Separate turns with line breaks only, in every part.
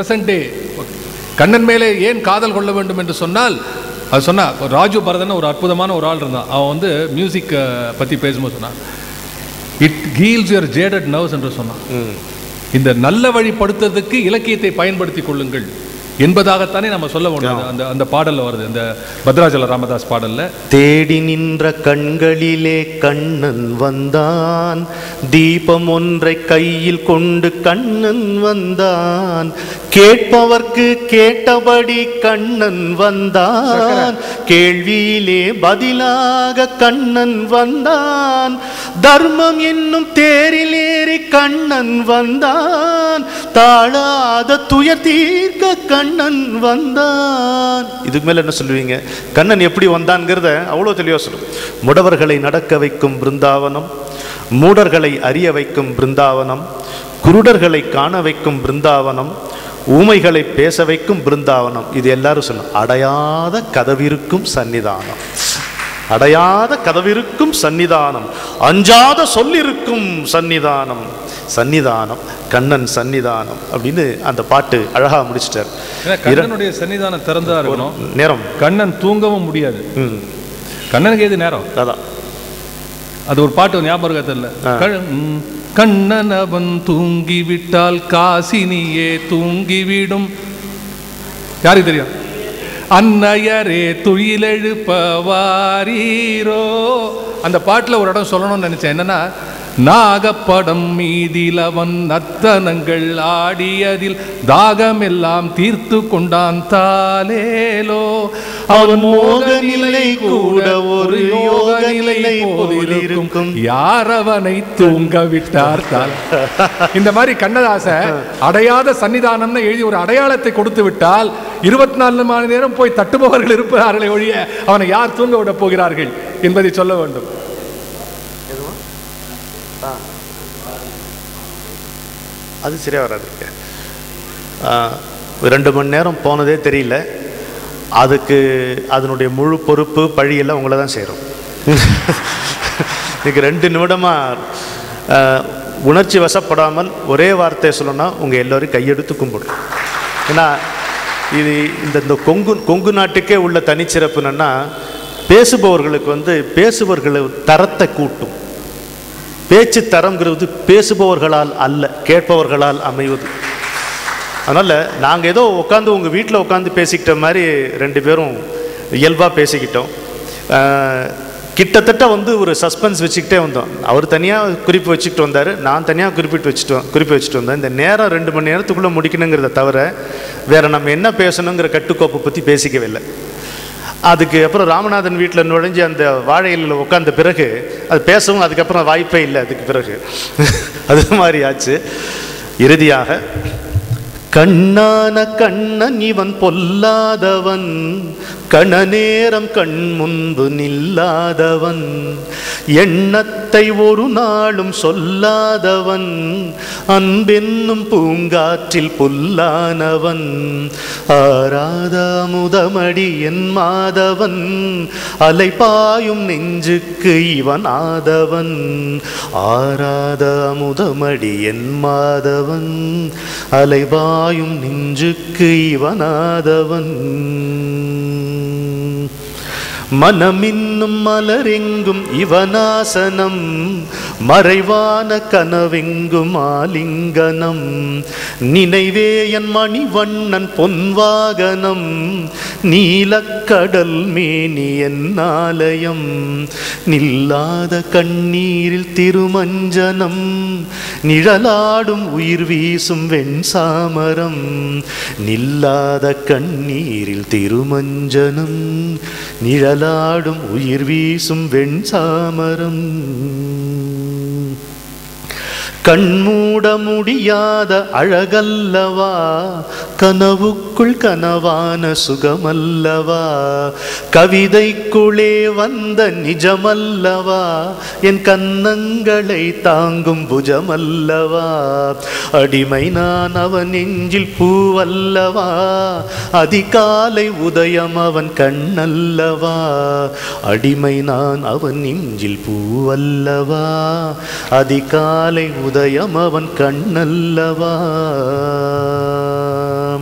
பிரசன்டே கண்ணன் மேலே ஏன் காதல் கொள்ள வேண்டும் என்று சொன்னால் அது சொன்னா ராஜு பரதன் ஒரு அற்புதமான ஒரு ஆள் இருந்தான் அவன் வந்து மியூசிக் பற்றி பேசும்போது சொன்னான் it heals your jaded nerves என்று சொன்னான் இந்த நல்ல வழிப்படுத்துறதுக்கு இலக்கியத்தை பயன்படுத்திக் கொள்ளுங்கள் என்பதாகத்தானே நம்ம சொல்ல முடியாது அந்த அந்த பாடல்ல வருது இந்த பத்ராஜல ராமதாஸ் பாடல்ல
தேடி நின்ற கண்களிலே கண்ணன் வந்தான் தீபம் ஒன்றை கையில் கொண்டு கண்ணன் வந்தான் கேட்பவர்க்கு கேட்டபடி கண்ணன் வந்தான் கேள்வியிலே பதிலாக கண்ணன் வந்தான் தர்மம் என்னும் தேரிலேறி கண்ணன் வந்தான் தாழாத துயர் தீர்க்க கண்ணன் வந்தான் இதுக்கு மேல என்ன சொல்லுவீங்க கண்ணன் எப்படி வந்தான்ங்கிறத அவ்வளோ தெளிவா சொல்லும் முடவர்களை நடக்க வைக்கும் பிருந்தாவனம் மூடர்களை அறிய வைக்கும் பிருந்தாவனம் குருடர்களை காண வைக்கும் பிருந்தாவனம் ஊமைகளை பேச வைக்கும் பிருந்தாவனம் இது எல்லாரும் சொல்லும் அடையாத கதவிருக்கும் சன்னிதானம் அடையாத கதவிருக்கும் சன்னிதானம் அஞ்சாத சொல்லிருக்கும் சன்னிதானம் சன்னிதானம் கண்ணன் சன்னிதானம் அப்படின்னு அந்த பாட்டு அழகா முடிச்சிட்டார்
ஏன்னா கண்ணனுடைய சன்னிதானம் திறந்தா இருக்கணும்
நேரம்
கண்ணன் தூங்கவும் முடியாது
ம்
கண்ணனுக்கு எது நேரம்
அதான்
அது ஒரு பாட்டு ஞாபகம் இல்லை கண்ணன் அவன் தூங்கிவிட்டால் காசினியே தூங்கிவிடும் யாருக்கு தெரியும் அன்னையரே துயிலெழுப்ப வாரீரோ அந்த பாட்டில் ஒரு இடம் சொல்லணும்னு நினைச்சேன் என்னன்னா நாகப்படம் மீதில் அவன் நத்தனங்கள் ஆடியதில் தாகமெல்லாம் தீர்த்து கொண்டான் தாலேலோ அவன் மோக நிலை கூட ஒரு யோக நிலை போல் இருக்கும் யார் அவனை தூங்க விட்டார் தால் இந்த மாதிரி கண்ணதாச அடையாத சன்னிதானம்னு எழுதி ஒரு அடையாளத்தை கொடுத்து விட்டால் இருபத்தி நாலு மணி நேரம் போய் தட்டுபவர்கள் இருப்பார்களே ஒழிய அவனை யார் தூங்க விட போகிறார்கள் என்பதை சொல்ல வேண்டும்
அது சரியா வராது ஆ, ரெண்டு மணி நேரம் போனதே தெரியல அதுக்கு அதனுடைய முழு பொறுப்பு பழியெல்லாம் உங்களை தான் சேரும் இன்னைக்கு ரெண்டு நிமிடமாக உணர்ச்சி வசப்படாமல் ஒரே வார்த்தையை சொல்லணும்னா உங்கள் எல்லோரும் கையெடுத்து கும்பிடும் ஏன்னா இது இந்த இந்த கொங்கு கொங்கு நாட்டுக்கே உள்ள தனிச்சிறப்பு என்னன்னா பேசுபவர்களுக்கு வந்து பேசுபவர்கள் தரத்தை கூட்டும் பேச்சு தரம்ங்கிறது பேசுபவர்களால் அல்ல கேட்பவர்களால் அமைவது அதனால் நாங்கள் ஏதோ உட்காந்து உங்கள் வீட்டில் உட்காந்து பேசிக்கிட்ட மாதிரி ரெண்டு பேரும் இயல்பாக பேசிக்கிட்டோம் ஆஹ், கிட்டத்தட்ட வந்து ஒரு சஸ்பென்ஸ் வச்சுக்கிட்டே வந்தோம் அவர் தனியாக குறிப்பு வச்சுக்கிட்டு வந்தார் நான் தனியாக குறிப்பிட்டு வச்சுட்டு வ- குறிப்பு வச்சுட்டு வந்தேன் இந்த நேரம் ரெண்டு மணி நேரத்துக்குள்ளே முடிக்கணுங்கிறத தவிர வேறு நம்ம என்ன பேசணுங்கிற கட்டுக்கோப்பை பற்றி பேசிக்கவே இல்லை அதுக்கு அப்புறம் ராமநாதன் வீட்டில் நுழைஞ்சு அந்த வாழையில் உட்கார்ந்த பிறகு அது பேசவும் அதுக்கப்புறம் வாய்ப்பே இல்லை அதுக்கு பிறகு அது மாதிரி ஆச்சு இறுதியாக கண்ணான கண்ணன் இவன் பொல்லாதவன் கணநேரம் கண் முன்பு நில்லாதவன் எண்ணத்தை ஒரு நாளும் சொல்லாதவன் அன்பென்னும் பூங்காற்றில் புல்லானவன் ஆராத முதமடி என் மாதவன் அலைபாயும் நெஞ்சுக்கு இவன் ஆதவன் ஆராத முதமடி என் மாதவன் அலைபாயும் நெஞ்சுக்கு இவனாதவன் மனமின்னும் மலரெங்கும் இவனாசனம் மறைவான கனவெங்கும் ஆலிங்கனம் நினைவே என் மணிவண்ணன் பொன்வாகனம் நீலக்கடல் மேனி என் ஆலயம் நில்லாத கண்ணீரில் திருமஞ்சனம் நிழலாடும் உயிர் வீசும் வெண்சாமரம் நில்லாத கண்ணீரில் திருமஞ்சனம் நிழலாடும் உயிர் வீசும் வெண்சாமரம் கண்மூட முடியாத அழகல்லவா கனவுக்குள் கனவான சுகமல்லவா கவிதைக்குள்ளே வந்த நிஜமல்லவா என் கன்னங்களை தாங்கும் புஜமல்லவா அடிமை நான் அவன் நெஞ்சில் பூவல்லவா அதிகாலை உதயம் அவன் கண்ணல்லவா அடிமை நான் அவன் நெஞ்சில் பூவல்லவா அதிகாலை உதயம் அவன் கண்ணல்லவா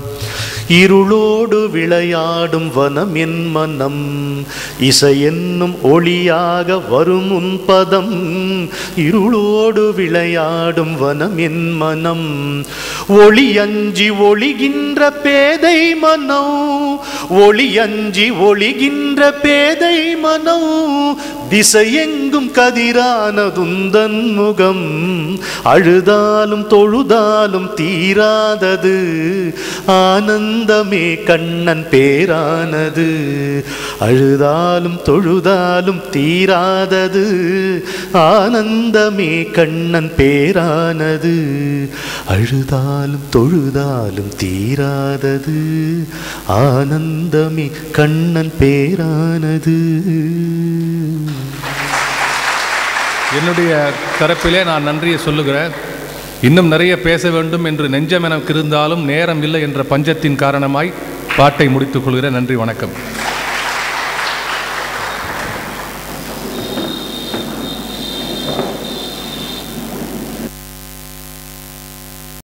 இருளோடு விளையாடும் வனம் என் மனம் இசை என்னும் ஒளியாக வரும் உன் பதம் இருளோடு விளையாடும் வனம் என் மனம் ஒளி அஞ்சி ஒளிகின்ற பேதை மனம் ஒளி அஞ்சி ஒளிகின்ற பேதை மனம் திசையெங்கும் கதிரானதுந்தன் முகம் அழுதாலும் தொழுதாலும் தீராதது ஆனந்தமே கண்ணன் பேரானது அழுதாலும் தொழுதாலும் தீராதது ஆனந்தமே கண்ணன் பேரானது அழுதாலும் தொழுதாலும் தீராதது ஆனந்தமே கண்ணன் பேரானது
என்னுடைய தரப்பிலே நான் நன்றியை சொல்லுகிறேன் இன்னும் நிறைய பேச வேண்டும் என்று நெஞ்சம் எனக்கு இருந்தாலும் நேரம் இல்லை என்ற பஞ்சத்தின் காரணமாய் பாட்டை முடித்துக் கொள்கிறேன் நன்றி வணக்கம்